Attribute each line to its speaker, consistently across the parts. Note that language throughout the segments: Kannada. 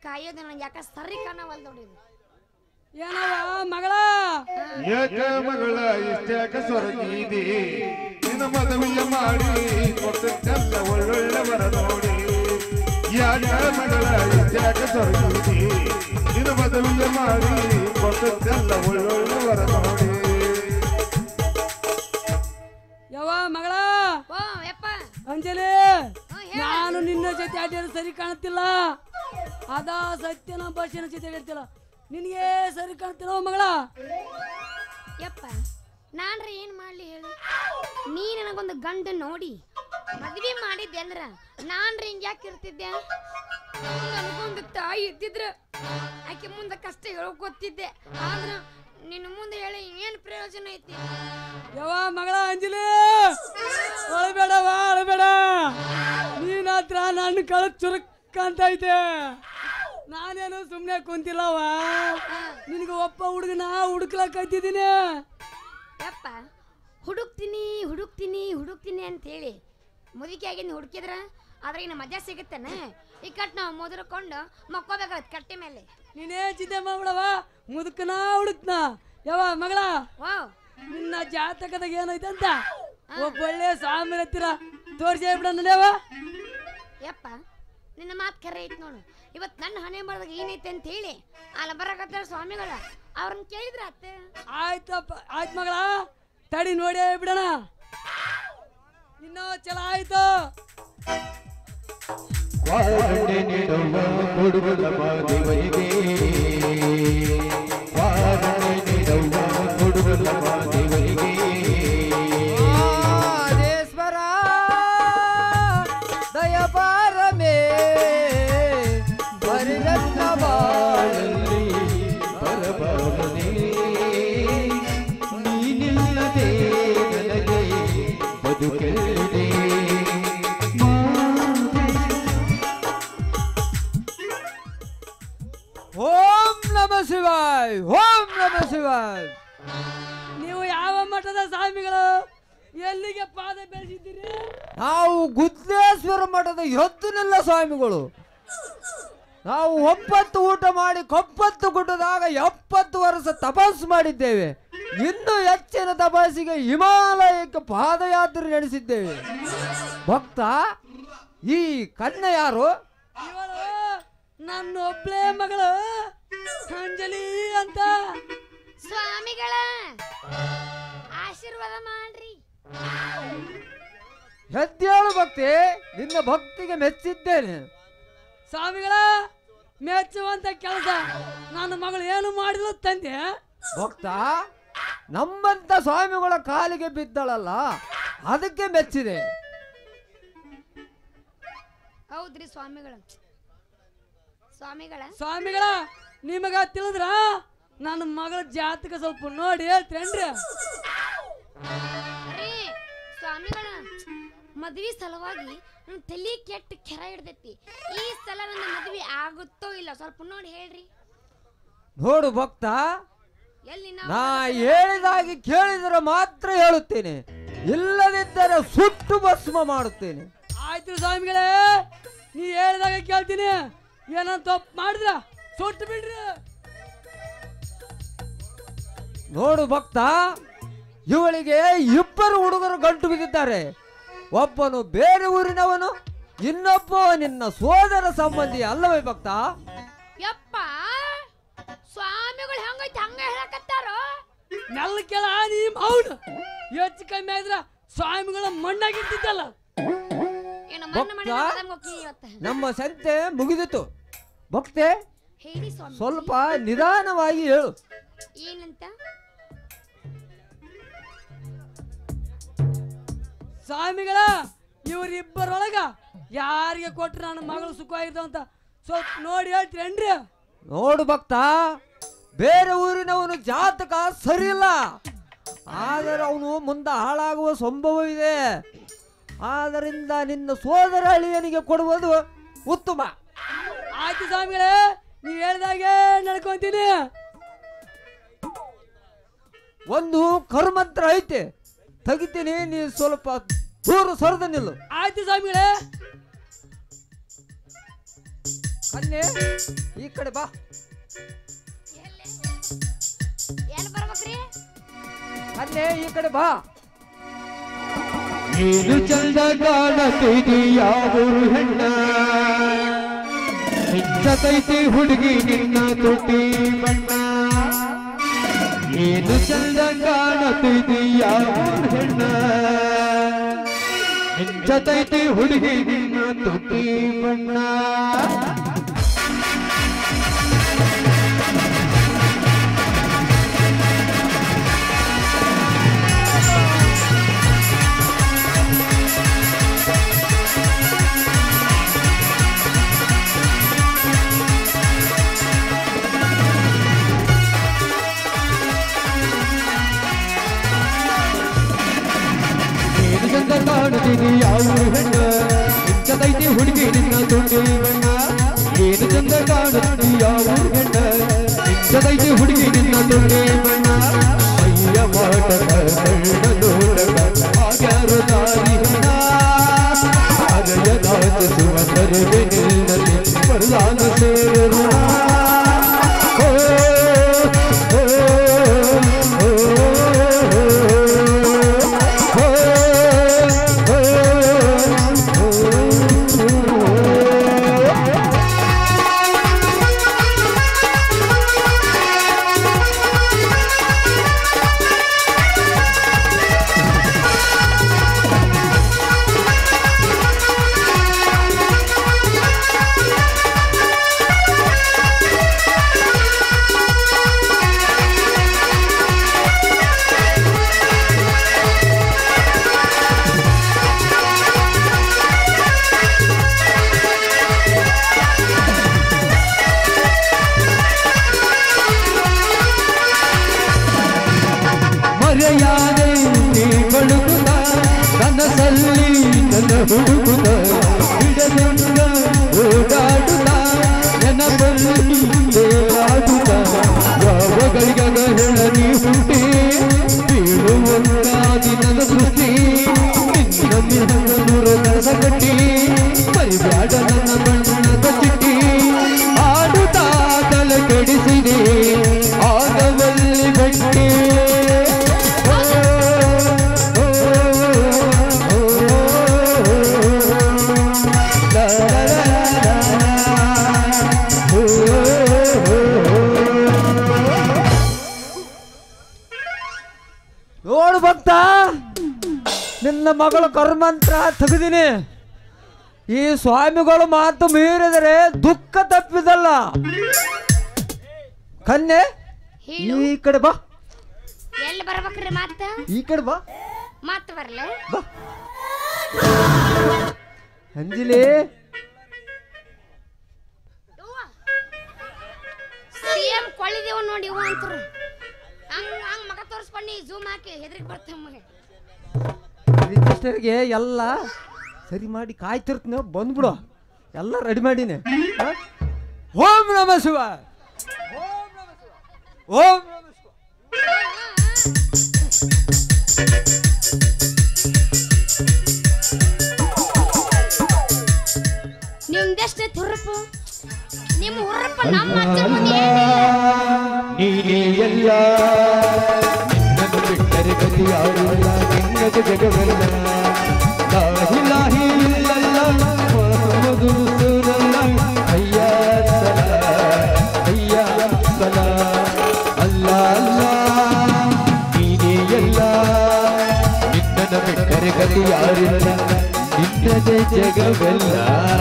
Speaker 1: ಕಾಯೋದು ನಂಗೆ ಯಾಕ ಸರಿ ಕಾಣವಲ್ ನೋಡಿ
Speaker 2: ಏನವ ಮಗಳ
Speaker 3: ಯಾಕ ಮಗಳ ಇಷ್ಟ್ಯಾಕ ಸೊರಗಿದಿ ನಿನ್ನ ಮದುವೆಯ ಮಾಡಿ ಕೊಟ್ಟಲ್ಲ ಒಳ್ಳೊಳ್ಳೆ ವರ ನೋಡಿ ಯಾಕ ಮಗಳ ಇಷ್ಟ್ಯಾಕ ಸೊರಗಿದಿ ನಿನ್ನ ಮದುವೆಯ ಮಾಡಿ ಕೊಟ್ಟಲ್ಲ ಒಳ್ಳೊಳ್ಳೆ ವರ ನೋಡಿ
Speaker 2: ಯವ್ವ ಮಗಳ
Speaker 1: ಓ ಯಪ್ಪ
Speaker 2: ಅಂಜಲಿ
Speaker 1: ಹ್ಞೂ ಹೇಳ
Speaker 2: ನಾನು ನಿನ್ನ ಜೊತೆ ಆಡಿಯೋದು ಸರಿ ಕಾಣುತ್ತಿಲ್ಲ ಅದ ಸತ್ಯನ ಬಸ್ಸಿನ ಜೊತೆ ಆಡಿರ್ತಿಲ್ಲ ನಿನಗೆ ಸರಿ ಕಾಣ್ತಿಲ್ಲ ಮಗಳ
Speaker 1: ಯಪ್ಪ ನಾನ್ರಿ ಏನ್ ಮಾಡ್ಲಿ ಹೇಳು ನೀ ನನಗೊಂದು ಗಂಡ ನೋಡಿ ಮದ್ವೆ ಮಾಡಿದ್ದೆ ಅಂದ್ರ ನಾನ್ರಿ ಹಿಂಗ್ ಯಾಕೆ ಇರ್ತಿದ್ದೆ ನನಗೊಂದು ತಾಯಿ ಇದ್ದಿದ್ರ ಆಕೆ ಮುಂದೆ ಕಷ್ಟ ಹೇಳ್ಕೊತಿದ್ದೆ ಆದ್ರ ನಿನ್ನ ಮುಂದೆ ಹೇಳಿ ಏನ್ ಪ್ರಯೋಜನ ಐತಿ
Speaker 2: ಯವ್ವ ಮಗಳ ಅಂಜಲಿ ಅಳಬೇಡವ ಅಳಬೇಡ ನೀನ್ ಹತ್ರ ನನ್ನ ಕಳ ಚುರುಕ್ ಅಂತ ಐತೆ ನಾನೇನು ಸುಮ್ಮನೆ ಕುಂತಿಲ್ಲವ ನಿನಗೆ ಒಪ್ಪ ಹುಡುಗನ ಹುಡುಕ್ಲಕ್ಕತ್ತಿದ್ದೀನಿ
Speaker 1: ಯಪ್ಪ ಹುಡುಕ್ತೀನಿ ಹುಡುಕ್ತೀನಿ ಹುಡುಕ್ತೀನಿ ಅಂತ ಹೇಳಿ ಮುದುಕಿ ಆಗಿಂದ ಹುಡುಕಿದ್ರ ಆದ್ರೆ ಇನ್ನು ಮಜಾ ಸಿಗುತ್ತೇನ ಈ ಕಟ್ ನಾವು ಮುದುರ್ಕೊಂಡು ಮಕ್ಕೋಬೇಕಾಗತ್ತೆ ಕಟ್ಟೆ ಮೇಲೆ
Speaker 2: ನೀನೇ ಚಿಂತೆ ಮಾಡ್ಬಿಡವ ಮುದುಕನ ಹುಡುಕ್ನ ಯವ್ವ ಮಗಳ
Speaker 1: ಓ
Speaker 2: ನಿನ್ನ ಜಾತಕದಾಗ ಏನೈತೆ ಅಂತ ಒಬ್ಬ ಒಳ್ಳೆ ಸ್ವಾಮಿ ಹತ್ತಿರ ತೋರಿಸಿ ಬಿಡ ನಡೆಯವ
Speaker 1: ಯಪ್ಪ ನಿನ್ನ ಮಾತು ಕರೆ ಐತಿ ನೋಡು ಇವತ್ತು ನನ್ನ ಹಣೆ ಬರದಾಗ ಏನೈತೆ ಅಂತ ಹೇಳಿ ಅಲ್ಲ ಬರಕತ್ತಾರ ಸ್ವಾಮಿಗಳ ಅವ್ರನ್ನ ಕೇಳಿದ್ರ ಅತ್ತೆ
Speaker 2: ಆಯ್ತಪ್ಪ ಆಯ್ತು ಮಗಳ ತಡಿ ನೋಡಿ ಬಿಡಣ ಇನ್ನೂ ಚಲ ಆಯ್ತು
Speaker 4: ವಾರಣೆ ನೀಡುವ ಕೊಡುಗದ ದೇವರಿಗೆ ವಾರಣೆ ನೀಡುವ ಕೊಡುಗದ ದೇವರಿಗೆ
Speaker 5: ಆದೇಶ್ವರ ದಯಪಾರಮೇ ಬರಿರತ್ನ ಬಾಳಲ್ಲಿ
Speaker 4: ಬರಬಾರದೆ ನೀನಿಲ್ಲದೆ ನನಗೆ ಬದುಕಲಿದೆ
Speaker 5: ಓಂ ನಮ ಶಿವಾಯ್ ಓಂ ನಮ ಶಿವಾಯ್
Speaker 2: ನೀವು ಯಾವ ಮಠದ ಸ್ವಾಮಿಗಳು ಎಲ್ಲಿಗೆ ಪಾದ ಬೆಳೆಸಿದ್ದೀರಿ
Speaker 5: ನಾವು ಗುದ್ದೇಶ್ವರ ಮಠದ ಎತ್ತುನಿಲ್ಲ ಸ್ವಾಮಿಗಳು ನಾವು ಒಂಬತ್ತು ಊಟ ಮಾಡಿ ಕೊಪ್ಪತ್ತು ಗುಡ್ಡದಾಗ ಎಪ್ಪತ್ತು ವರ್ಷ ತಪಸ್ಸು ಮಾಡಿದ್ದೇವೆ ಇನ್ನು ಹೆಚ್ಚಿನ ತಪಸ್ಸಿಗೆ ಹಿಮಾಲಯಕ್ಕೆ ಪಾದಯಾತ್ರೆ ನಡೆಸಿದ್ದೇವೆ ಭಕ್ತ ಈ ಕನ್ಯೆ ಯಾರು
Speaker 2: ಇವಳು ನನ್ನ ಒಬ್ಳೇ ಮಗಳು ಅಂಜಲಿ ಅಂತ
Speaker 1: ಸ್ವಾಮಿಗಳ ಆಶೀರ್ವಾದ ಮಾಡ್ರಿ
Speaker 5: ಎದ್ದೇಳು ಭಕ್ತಿ ನಿನ್ನ ಭಕ್ತಿಗೆ ಮೆಚ್ಚಿದ್ದೇನೆ
Speaker 2: ಸ್ವಾಮಿಗಳ ಮೆಚ್ಚುವಂತ ಕೆಲಸ ನನ್ನ ಮಗಳು ಏನು ಮಾಡಿದ್ಲು ತಂದೆ
Speaker 5: ಭಕ್ತ ನಮ್ಮಂತ ಸ್ವಾಮಿಗಳ ಕಾಲಿಗೆ ಬಿದ್ದಳಲ್ಲ ಅದಕ್ಕೆ ಮೆಚ್ಚಿದೆ
Speaker 1: ಹೌದ್ರಿ ಸ್ವಾಮಿಗಳ ಸ್ವಾಮಿಗಳ
Speaker 2: ಸ್ವಾಮಿಗಳ ನಿಮಗ ತಿಳಿದ್ರ ನನ್ನ ಮಗಳ ಜಾತಕ ಸ್ವಲ್ಪ ನೋಡಿ ಹೇಳ್ತೀರೇನ್ರಿ
Speaker 1: ಅರೇ ಸ್ವಾಮಿಗಳ ಮದ್ವಿ ಸಲುವಾಗಿ ನನ್ನ ತಲೆ ಕೆಟ್ಟ ಕೆರ ಹಿಡ್ದೈತಿ ಈ ಸಲ ನನ್ನ ಮದ್ವಿ ಆಗುತ್ತೋ ಇಲ್ಲ ಸ್ವಲ್ಪ ನೋಡಿ ಹೇಳ್ರಿ
Speaker 5: ನೋಡು ಭಕ್ತ
Speaker 1: ಎಲ್ಲಿ
Speaker 5: ನಾ
Speaker 1: ನಾವು
Speaker 5: ಹೇಳಿದಾಗಿ ಕೇಳಿದರೆ ಮಾತ್ರ ಹೇಳುತ್ತೇನೆ ಇಲ್ಲದಿದ್ದರೆ ಸುಟ್ಟು ಭಸ್ಮ ಮಾಡುತ್ತೇನೆ
Speaker 2: ಆಯ್ತು ಸ್ವಾಮಿಗಳೇ ನೀ ಹೇಳಿದಾಗ ಕೇಳ್ತೀನಿ ಏನೋ ತಪ್ಪು ಮಾಡಿದ್ರ ಸುಟ್ಟು ಬಿಡ್ರಿ
Speaker 5: ನೋಡು ಭಕ್ತ ಇವಳಿಗೆ ಇಬ್ಬರು ಹುಡುಗರು ಗಂಟು ಬಿದ್ದಿದ್ದಾರೆ ಒಬ್ಬನು ಬೇರೆ ಊರಿನವನು ಇನ್ನೊಬ್ಬ ನಿನ್ನ ಸೋದರ ಸಂಬಂಧಿ ಅಲ್ಲವೇ ಭಕ್ತ
Speaker 1: ಯಪ್ಪ ಸ್ವಾಮಿಗಳು ಹೆಂಗೈತಿ ಹಂಗ ಹೇಳಕತ್ತಾರೋ
Speaker 2: ನೆಲ್ಲ ಕೆಳ ನೀ ಮೌನ ಹೆಚ್ಚು ಕಮ್ಮಿ ಆದ್ರ ಸ್ವಾಮಿಗಳ ಮಣ್ಣಾಗಿರ್ತಿದ್ದಲ್ಲ
Speaker 1: ಏನು ಮಣ್ಣು ಮಣ್ಣು
Speaker 5: ಭಕ್ತ?
Speaker 1: ಮದಮ್ ಹೋಗ್ತೀನಿ ಇವತ್ತ
Speaker 5: ನಮ್ಮ ಸಂತೆ ಮುಗಿದಿತ್ತು ಭಕ್ತೆ
Speaker 1: ಹೇಳಿ ಸ್ವಾಮಿ
Speaker 5: ಸ್ವಲ್ಪ ನಿಧಾನವಾಗಿ ಹೇಳು
Speaker 1: ಏನಂತ
Speaker 2: ಸ್ವಾಮಿಗಳ ಇವರಿಬ್ಬರೊಳಗ ಯಾರಿಗೆ ಕೊಟ್ರೆ ನನ್ನ ಮಗಳು ಸುಖವಾಗಿರ್ತಾವ ಅಂತ ಸ್ವಲ್ಪ ನೋಡಿ ಹೇಳ್ತೀರೇನ್ರಿ
Speaker 5: ನೋಡು ಭಕ್ತ ಬೇರೆ ಊರಿನವನು ಜಾತಕ ಸರಿಯಿಲ್ಲ ಆದರೆ ಅವನು ಮುಂದೆ ಹಾಳಾಗುವ ಸಂಭವವಿದೆ ಆದ್ದರಿಂದ ನಿನ್ನ ಸೋದರ ಅಳಿಯನಿಗೆ ಕೊಡುವುದು ಉತ್ತಮ
Speaker 2: ಆಯ್ತು ಸ್ವಾಮಿಗಳೇ ನೀವು ಹೇಳ್ದಾಗೆ ನಡ್ಕೊಂತೀನಿ
Speaker 5: ಒಂದು ಕರ್ಮಂತ್ರ ಐತೆ ತೆಗಿತೀನಿ ನೀ ಸ್ವಲ್ಪ ದೂರ ಸರಿದ ನಿಲ್ಲು
Speaker 2: ಆಯ್ತು ಸ್ವಾಮಿಗಳೇ
Speaker 5: ಅಲ್ಲಿ ಈ ಕಡೆ ಬಾ
Speaker 1: ಎಲ್ಲಿ ಬರ್ಬೇಕ್ರಿ
Speaker 5: ಅಲ್ಲಿ ಈ ಕಡೆ ಬಾ
Speaker 4: ಏನು ಚಂದ ಕಾಣತೈದೀಯ ಊರು ಹೆಣ್ಣ ಹೆಚ್ಚತೈತಿ ಹುಡುಗಿ ನಿನ್ನ ತುಟಿ ಬಣ್ಣ ಏನು ಚಂದ ಕಾಣತೈದೀಯ ಊರು ಹೆಣ್ಣ ಹೆಚ್ಚತೈತಿ ಹುಡುಗಿ ನಿನ್ನ ತುಟಿ ಬಣ್ಣ ಏನು ಚಂದ ಕಾಣುತ್ತೀನಿ ಯಾವ ಹೆಣ್ಣ ಇಂಚದೈತಿ ಹುಡುಗಿ ನಿನ್ನ ತುಂಡಿ ಬಣ್ಣ ಏನು ಚಂದ ಕಾಣುತ್ತೀನಿ ಯಾವ ಹೆಣ್ಣ ಇಂಚದೈತಿ ಹುಡುಗಿ ನಿನ್ನ ತುಂಡಿ ಬಣ್ಣ ಅಯ್ಯ ಮಾಟಕ ಕಣ್ಣ ನೋಡಕ ಆಗ್ಯಾರು ದಾರಿ ಹಣ ಅರಯ ನಾಚಿಸುವ ತರುವೆ ನಿಲ್ಲಲಿ ಬರಲಾಗ ಸೇರು ಓ ಓ ಮರೆಯಾದೆ ನೀ ಬಳುಕುತ್ತ ಕನಸಲ್ಲಿ ನನ್ನ ಹುಡುಕುತ್ತ ಬಿಡಲಿಂಗ ಓಡಾಡುತ್ತ ನೆನಪಲ್ಲಿ ತೇಲಾಡುತ್ತ ಯಾವ ಗಳಿಗಾಗ ಹೇಳ ನೀ ಹುಟ್ಟಿ ಬೀಳುವಂತಾದಿ ನನ್ನ ಸೃಷ್ಟಿ ನಿನ್ನ ಮಿಹನೂರ ಕನಸ ಕಟ್ಟಿ ಮರಿಬ್ಯಾಡ ನನ್ನ ಬಣ್ಣದ ಚಿಟ್ಟಿ ಆಡುತ್ತಾ ತಲೆ ಕೆಡಿಸಿದೆ ಆಗವಲ್ಲಿ ಗಟ್ಟಿ ಓ, ಓ, ಓ, ಲಾ, ಲಾ, ಲಾ, ಲಾ, ಓ, ಓ,
Speaker 5: ನೋಡು ಭಕ್ತ ನಿನ್ನ ಮಗಳ ಕರ್ಮಂತ್ರ ತೆಗೆದಿನಿ ಈ ಸ್ವಾಮಿಗಳು ಮಾತು ಮೀರಿದರೆ ದುಃಖ ತಪ್ಪಿದಲ್ಲ ಕನ್ಯೆ
Speaker 1: ಹೇಳು
Speaker 5: ಈ ಕಡೆ ಬಾ
Speaker 1: ಎಲ್ಲಿ ಬರ್ಬೇಕ್ರಿ ಮತ್ತ
Speaker 5: ಈ ಕಡೆ ಬಾ
Speaker 1: ಮತ್ ಬರ್ಲ
Speaker 5: ಬಾ ಅಂಜಲಿ
Speaker 1: ಸಿಎಂ ಕೊಳ್ಳಿದೇವ ನೋಡಿ ಇವ ಅಂತರು ಹಂಗ ಹಂಗ ಮಗ ತೋರಿಸ್ಕೊಂಡು ಜೂಮ್ ಹಾಕಿ ಹೆದ್ರಿಗೆ ಬರ್ತಾವ ಮಗ
Speaker 5: ರಿಜಿಸ್ಟರ್ಗೆ ಎಲ್ಲ ಸರಿ ಮಾಡಿ ಕಾಯ್ತಿರ್ತೀನಿ ಬಂದ್ಬಿಡು ಎಲ್ಲ ರೆಡಿ ಮಾಡೀನಿ ಹ? ಓಂ ನಮ ಶಿವ ಓಂ ನಮ ಶಿವ ಓಂ ನಮ ಶಿವ
Speaker 1: ನಿಮ್ದೆಷ್ಟೇ ತುರುಪು ನಿಮ್ಮ ಹುರುಪ ನಮ್ಮ ಅಜ್ಜನ ಮುಂದೆ ಏನಿಲ್ಲ.
Speaker 4: ನೀನೇ ಎಲ್ಲ ನಿನ್ನನ್ನು ಬಿಟ್ಟರೆ ಗತಿ ಯಾರಿಲ್ಲ ನಿನ್ನದು ಜಗವೆಲ್ಲ ಲಾಹಿ ಲಾಹಿ ಇಲ್ಲಲ್ಲ ಮೊಹಮ್ಮದು ರಸೂಲಲ್ಲ ಅಯ್ಯ ಸಲ ಅಯ್ಯ ಸಲ ಅಲ್ಲ ಅಲ್ಲ ನೀನೇ ಎಲ್ಲ ನಿನ್ನನ್ನು ಬಿಟ್ಟರೆ ಗತಿ ಯಾರಿಲ್ಲ ನಿನ್ನದೇ ಜಗವೆಲ್ಲ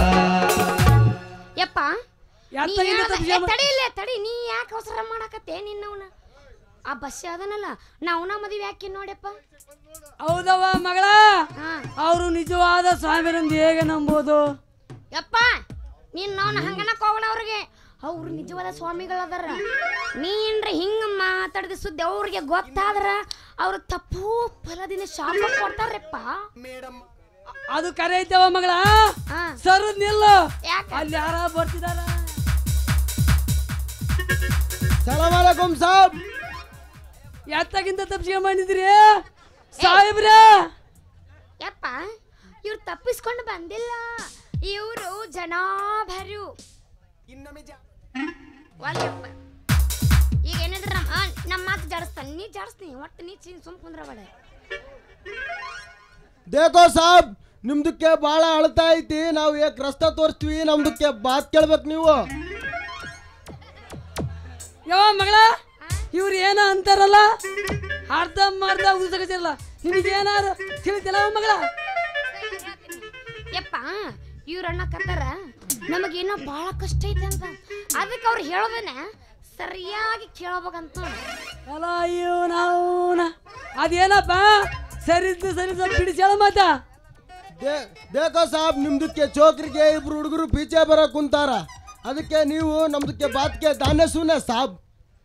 Speaker 1: ಯಪ್ಪ ನೀ
Speaker 2: ಯಾತ ಹಿಂದೆ
Speaker 1: ಹೇಳ್ದ-
Speaker 2: ತಪ್ಪಿಸ್ಕೊಂಡ್
Speaker 1: ಏ, ತಡಿ ಇಲ್ಲ ತಡಿ ನೀ ಯಾಕೆ ಅವಸರ ಮಾಡಕತ್ತೆ ನಿನ್ನವನ ಆ ಬಸ್ ಅದನಲ್ಲ ನಾವ್ನ ಮದುವೆ ಯಾಕೆ ನೋಡ್ಯಪ್ಪ
Speaker 2: ಹೌದವ್ವ ಮಗಳ
Speaker 1: ಹಾ
Speaker 2: ಅವರು ನಿಜವಾದ ಸ್ವಾಮಿರಂದು ಹೇಗೆ ನಂಬೋದು
Speaker 1: ಯಪ್ಪ ನೀನ್ ಅವನ ಹಂಗನಕ್ ಹೋಗೋಣ ಅವ್ರಿಗೆ ಅವ್ರು ನಿಜವಾದ ಸ್ವಾಮಿಗಳದಾರ ನೀನ್ರ ಹಿಂಗ ಮಾತಾಡಿದ ಸುದ್ದಿ ಅವ್ರಿಗೆ ಗೊತ್ತಾದ್ರ ಅವ್ರು ತಪ್ಪು ಫಲದಿಂದ ಶಾಪ ಕೊಡ್ತಾರಪ್ಪ
Speaker 2: ಅದು ಕರೆ ಐತವ ಮಗಳ
Speaker 1: ಹಾ
Speaker 2: ಸರ್ ನಿಲ್ಲ
Speaker 1: ಯಾಕ
Speaker 2: ಅಲ್ಲಿ ಯಾರ ಬರ್ತಿದಾರ
Speaker 5: ಸಲಾಮ್ ಅಲೈಕುಂ ಸಾಬ್
Speaker 2: ಎತ್ತಗಿಂತ ತಪ್ಪಿಸ್ಕೊಂಡ್ ಬಂದಿದ್ರಿ ಸಾಹೇಬ್ರ
Speaker 1: ಯಪ್ಪ ಇವ್ರು ತಪ್ಪಿಸ್ಕೊಂಡು ಬಂದಿಲ್ಲ ಇವರು ಜನಾಭರು
Speaker 5: ಇನ್ನೊಮ್ಮೆ ಜಾ
Speaker 1: ಒಲ್ಲಪ್ಪ ಈಗ ಏನಿದ್ರ ನಮ್ಮ ಆ, ನಮ್ಮ ಮಾತು ಜಾಡಿಸ್ತಾನೆ ನೀ ಜಾಡಿಸ್ತೀನಿ ಒಟ್ಟು ನೀ ಚೀನ್ ಸುಮ್ ಕುಂದ್ರಬೇಡ
Speaker 6: ದೇಖೋ ಸಾಬ್ ನಿಮ್ದಕ್ಕೆ ಭಾಳ ಅಳ್ತಾ ಐತಿ ನಾವು ಏಕ್ ರಸ್ತೆ ತೋರಿಸ್ತೀವಿ ನಮ್ದಕ್ಕೆ ಬಾತ್ ಕೇಳ್ಬೇಕು ನೀವು
Speaker 2: ಯಾವ ಮಗಳ ಇವ್ರು ಏನ ಅಂತಾರಲ್ಲ ಅರ್ಧ ಮರ್ಧ ಉಸಕತಿರಲ್ಲ ನಿನಗೇನಾರು ತಿಳಿತಿಲ್ಲ ಮಗಳ
Speaker 1: ಯಪ್ಪ ಇವ್ರ ಅಣ್ಣ ಕತ್ತಾರ ನಮಗೇನೋ ಭಾಳ ಕಷ್ಟ ಐತೆ ಅಂತ ಅದಕ್ಕೆ ಅವ್ರು ಹೇಳೋದನ್ನ ಸರಿಯಾಗಿ ಕೇಳ್ಬೇಕಂತ
Speaker 2: ಅಲ್ಲ ಅಯ್ಯೋ ನಾವು ಅದೇನಪ್ಪ ಸರಿದ್ದು ಸರಿದ ಬಿಡಿಸಿ ಹೇಳ ಮಾತ
Speaker 6: ದೇ ದೇಖೋ ಸಾಬ್ ನಿಮ್ದಕ್ಕೆ ಚೋಕ್ರಿಗೆ ಇಬ್ರು ಹುಡುಗರು ಪೀಚೆ ಬರಕ್ ಕುಂತಾರ ಅದಕ್ಕೆ ನೀವು ನಮ್ದಕ್ಕೆ ಬಾತ್ಗೆ ದಾನೆ ಸುನೆ ಸಾಬ್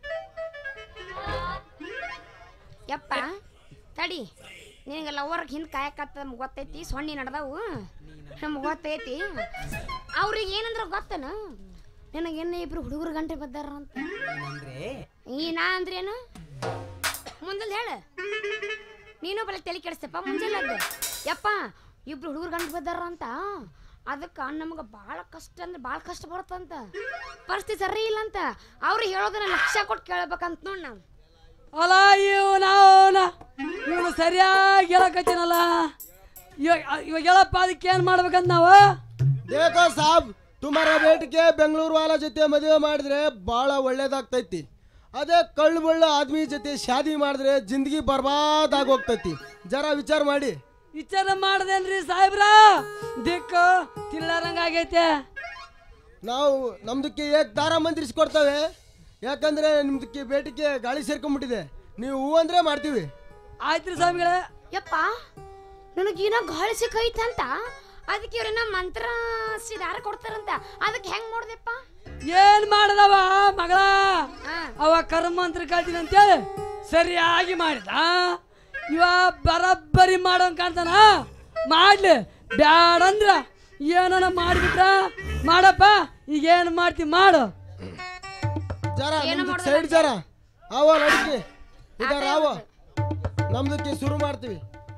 Speaker 1: ಯಪ್ಪ ತಡಿ ನಿನಗೆ ಲವರ್ಗೆ ಹಿಂದೆ ಕಾಯಕತ್ತ ನಮ್ಗೆ ಗೊತ್ತೈತಿ ಸೊಣ್ಣಿ ನಡ್ದಾವು ನಮ್ಗೆ ಗೊತ್ತೈತಿ ಅವ್ರಿಗೆ ಏನಂದ್ರೆ ಗೊತ್ತನ ನಿನಗೇನ ಇಬ್ರು ಹುಡುಗರು ಗಂಟೆ ಬದ್ದಾರ ಅಂತ ಈ ನಾ ಅಂದ್ರೇನು ಮುಂದಲ್ ಹೇಳ ನೀನು ಬಲ ತಲೆ ಕೆಡಿಸ್ತಪ್ಪ ಮುಂಜಾನೆ ಯಪ್ಪ ಇಬ್ರು ಹುಡುಗರು ಗಂಟು ಬದ್ದಾರ ಅಂತ ಅದಕ್ಕೆ ನಮ್ಗೆ ಭಾಳ ಕಷ್ಟ ಅಂದ್ರೆ ಭಾಳ ಕಷ್ಟ ಬರುತ್ತಂತ ಪರಿಸ್ಥಿತಿ ಸರಿ ಇಲ್ಲ ಅಂತ ಅವ್ರು ಹೇಳೋದನ್ನ ಲಕ್ಷ ಕೊಟ್ಟು ಕೇಳ್ಬೇಕಂತ ನೋಡಿ ನಾವು
Speaker 2: ಅಲ್ಲ ಇವ್ ನಾವು ಇವನು ಸರಿಯಾಗಿ ಹೇಳಕತ್ತೀನಲ್ಲ ಇವಾಗ ಇವಾಗ ಹೇಳಪ್ಪ ಅದಕ್ಕೆ ಏನು ಮಾಡ್ಬೇಕಂತ ನಾವು
Speaker 6: ದೇಖೋ ಸಾಬ್ ತುಮಾರ ಬೇಟಿಗೆ ಬೆಂಗಳೂರು ವಾಲ ಜೊತೆ ಮದುವೆ ಮಾಡಿದ್ರೆ ಭಾಳ ಒಳ್ಳೇದಾಗ್ತೈತಿ ಅದೇ ಕಳ್ಳು ಬಳ್ಳ ಆದ್ಮಿ ಜೊತೆ ಶಾದಿ ಮಾಡಿದ್ರೆ ಜಿಂದಗಿ ಬರ್ಬಾದ್ ಆಗೋಗ್ತೈತಿ ಜರ ವಿಚಾರ ಮಾಡಿ
Speaker 2: ವಿಚಾರ ಮಾಡ್ದೇನ್ರಿ ಸಾಹೇಬ್ರ ದಿಕ್ಕು ತಿಳ್ಳಾರಂಗ ಆಗೈತೆ
Speaker 6: ನಾವು ನಮ್ದಕ್ಕೆ ಏಕ್ ದಾರ ಮಂದಿರಿಸ್ಕೊಡ್ತೇವೆ ಯಾಕಂದ್ರೆ ನಿಮ್ದಕ್ಕೆ ಬೇಟಿಗೆ ಗಾಳಿ ಸೇರ್ಕೊಂಡ್ಬಿಟ್ಟಿದೆ ನೀವು ಹೂ ಅಂದ್ರೆ ಮಾಡ್ತೀವಿ
Speaker 2: ಆಯ್ತ್ರಿ ಸ್ವಾಮಿಗಳೇ
Speaker 1: ಯಪ್ಪ ನನಗೇನೋ ಗಾಳಿ ಸಿಕ್ಕೈತಂತ ಅದಕ್ಕೆ ಇವ್ರನ್ನ ಮಂತ್ರ ಸಿದಾರ ಕೊಡ್ತಾರಂತ ಅದಕ್ಕೆ ಹೆಂಗ್ ನೋಡ್ದೆಪ್ಪ
Speaker 2: ಏನ್ ಮಾಡದವ ಮಗಳ
Speaker 1: ಆ,
Speaker 2: ಅವ ಕರ್ಮಂತ್ರ ಕಳ್ತೀನಿ ಅಂತೇಳಿ ಸರಿಯಾಗಿ ಮಾಡಿದ ಇವ ಬರಬ್ಬರಿ ಮಾಡೋಂಗ್ ಕಾಣ್ತಾನ ಮಾಡ್ಲಿ ಬ್ಯಾಡಂದ್ರ ಏನನ ಮಾಡಿಬಿಟ್ರ ಮಾಡಪ್ಪ ಈಗ ಏನು ಮಾಡ್ತಿ ಮಾಡು
Speaker 6: ಜರ
Speaker 1: ಏನು
Speaker 6: ನಿಮ್ದಕ್ಕೆ
Speaker 1: ಮಾಡೋದು
Speaker 6: ಸೈಡ್ ಜರ ಅವ ನಡಿಕೆ ಇದರ
Speaker 1: ಆತ
Speaker 6: ಅವ
Speaker 1: ಯಾವ್ದು?
Speaker 6: ನಮ್ದಕ್ಕೆ ಶುರು ಮಾಡ್ತೀವಿ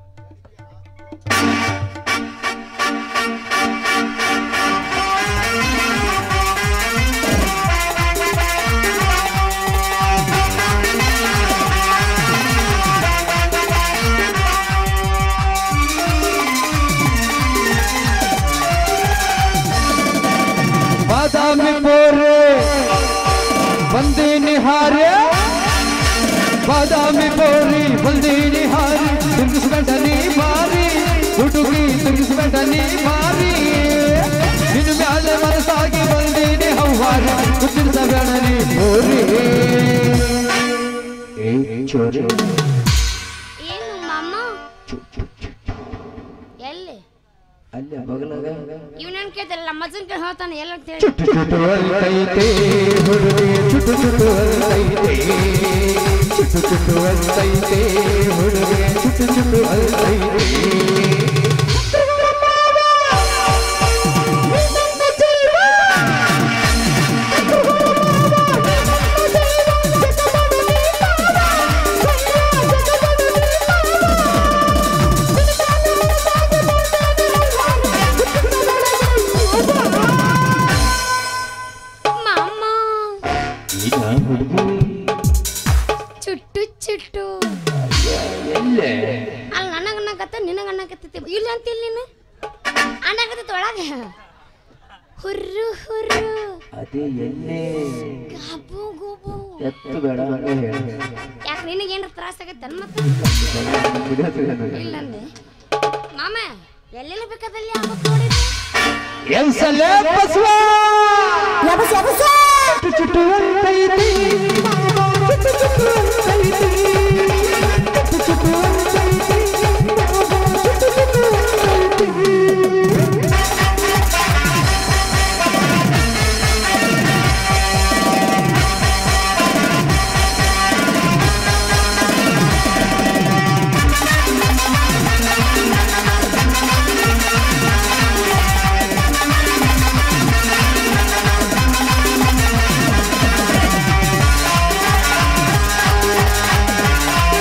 Speaker 4: ಬಾದಾಮಿ ಬೋರೆ ಬಂದಿ ನಿಹಾರೆ ಬಾದಾಮಿ ಬೋರಿ ಬಂದಿ ನಿಹಾರಿ ತಿರುಗಿಸ್ಬೇಡ ನೀ ಮಾರಿ ಹುಡುಗಿ ತಿರುಗಿಸ್ಬೇಡ ನೀ ಮಾರಿ ನಿನ್ನ ಮ್ಯಾಲೆ ಮನಸ್ಸಾಗಿ ಬಂದೀನಿ ಹವ್ವಾರ ಗುರ್ತಿಸಬೇಡ ನೀ ಬೋರಿ
Speaker 1: ಏನು ಮಾಮ ಎಲ್ಲಿ
Speaker 4: ಅಲ್ಲೇ ಬಗಲಾಗ
Speaker 1: ಇವನನ್ ಕೇಳ್ತಾರಲ್ಲ ಮಜನ್ ಕೇಳಿ ಹೇಳ್ತಾನೆ ಎಲ್ಲ ಅಂತ ಹೇಳಿ
Speaker 4: ಚುಟ್ಟು ಚುಟ್ಟು ಅಲ್ತೈತೆ ಹುಡುಗಿ ಚುಟ್ಟು ಚುಟ್ಟು ಅಲ್ತೈತೆ ಚುಟ್ಟು ಚುಟ್ಟು ಅಲ್ತೈತೆ ಹುಡುಗಿ ಚುಟ್ಟು ಚುಟ್ಟು ಅಲ್ತೈತೆ
Speaker 1: ಮಾಮ ಚುಟ್ಟು ಚುಟ್ಟು ಅಲ್ಲಿ ನನಗ ಅನ್ನಕತ್ತ ನಿನಗ ಅನ್ನಕತ್ತೈತಿ ಇಲ್ಲ ಅಂತಿಲ್ಲ ನೀನು ಅನ್ನಕತ್ತೈತಿ ಒಳಗೆ ಹುರ್ರು ಹುರ್ರು
Speaker 4: ಅದೇ ಎಣ್ಣೆ
Speaker 1: ಗಬು ಗುಬು
Speaker 4: ಎತ್ತು ಬೇಡ ಹೇಳಿ
Speaker 1: ಯಾಕೆ ನಿನಗೇನ್ರ ತ್ರಾಸ ಆಗೈತೆ ಮತ್ತೆ ಇಲ್ಲ ಅಂದೆ ಮಾಮ ಎಲ್ಲೆಲ್ಲ ಬೇಕಾದಲ್ಲಿ ಆಗ್ಬೇಕು ನೋಡಿದ್ರೆ
Speaker 4: ಎಲ್ಸಲೇ ಬಸವ ಚುಟ್ಟು ಚುಟ್ಟು ಅಲ್ತೈತೆ ಚುಟ್ಟು ಚುಟ್ಟು ಅಲ್ತೈತೆ ಚುಟ್ಟು ಚುಟ್ಟು ಅಲ್ತೈತೆ ಚುಟ್ಟು ಚುಟ್ಟು ಅಲ್ತೈತೆ
Speaker 1: ¡Vamos!